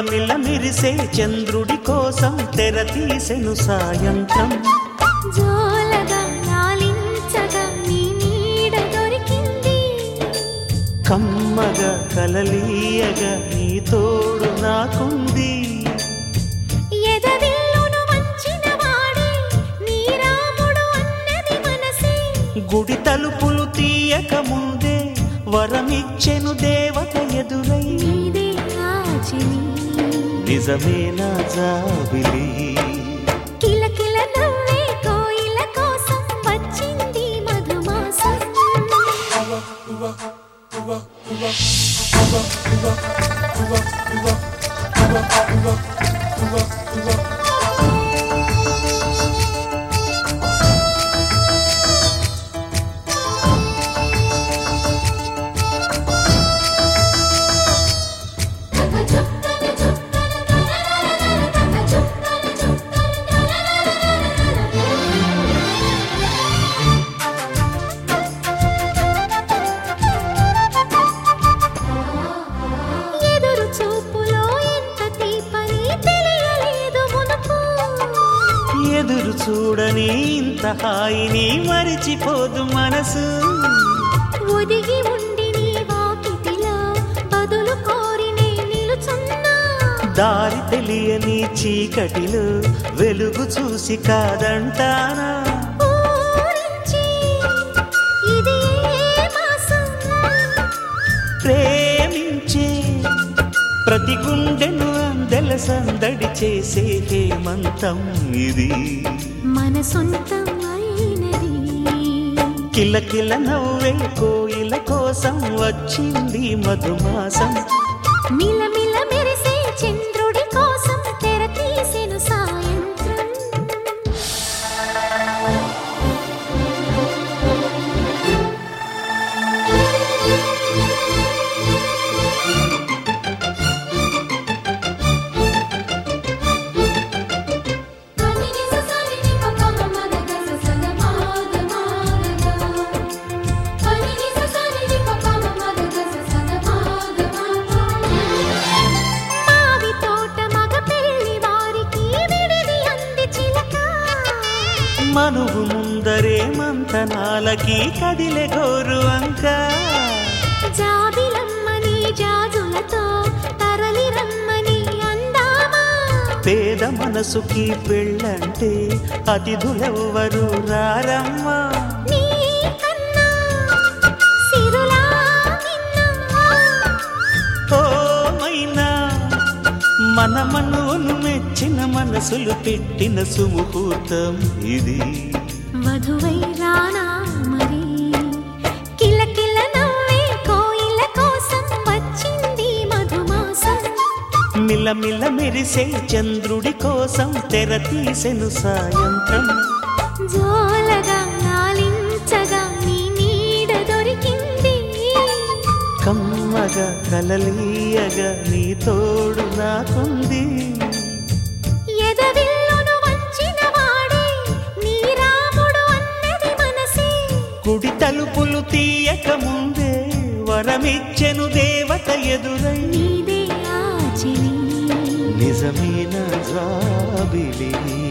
మిలమిల మిరిసే చంద్రుడి కోసం తెర తీసెను సాయంత్రం జోలగా లాలించగా నీ నీడ దొరికింది కమ్మగా కలలీయగా నీ తోడు నాకుంది ఎదవిల్లును వంచిన వాడే నీ రాముడు అన్నది మనసే గుడి తలుపులు తీయక ముందే వరమిచ్చెను దేవత ఎదురై నీదే ఆచని నిజమేనా జాబిలి కిలకిల నవ్వే కోయిల కోసం వచ్చింది మధుమాసం ఎదురు చూపులో ఎంత తీపని తెలియలేదు మునుపు ఎదురు చూడని ఇంత హాయిని మరిచిపోదు మనసు ఒదిగి ఉండి నీ వాకిటిలో బదులు కోరి నే నిలుచున్నా దారి తెలియని చీకటిలో వెలుగు చూసి కాదంటానా ఊరించి ఇది ఏ మాసం ప్రేమించే ప్రతి గుండెను అందెల సందడి చేసే హేమంతం ఇది మన సొంతం అయినది కిలకిల నవ్వే కోయిల కోసం వచ్చింది మధుమాసం మిలమిల మెరిసే చంద్రుడి కోసం తెర తీసెను సాయంత్రం మావి తోట మగ పెళ్లి వారికి విడిది అంది చిలక మనువు ముందరే మంతనాలకి కదిలే గోరు అంక జాబిలమ్మని జాజులతో తరలి రమ్మని అందామా పేద మనసుకి పెళ్ళంటే అతిథులెవ్వరు రారమ్మా నీ కన్నా సిరులా నిన్నా ఓ మైనా మన మనువును మెచ్చిన మనసులు పెట్టిన సుముహూర్తం ఇది వధువై రానా మరి కిలకిల నవ్వే కోయిల కోసం వచ్చింది మధుమాసం మిలమిల మెరిసే చంద్రుడి కోసం తెర తీసెను సాయంత్రం జోలగా లాలించగా నీ నీడ దొరికింది కమ్మగా కలలీయగా నీ తోడు నాకుంది ఎదవిల్లును వంచిన వాడే నీ రాముడు అన్నది మనసే గుడి తలుపులు తీయక ముందే వరమిచ్చెను దేవత ఎదురై నీదే ఆచిని నిజమైన జాబిలి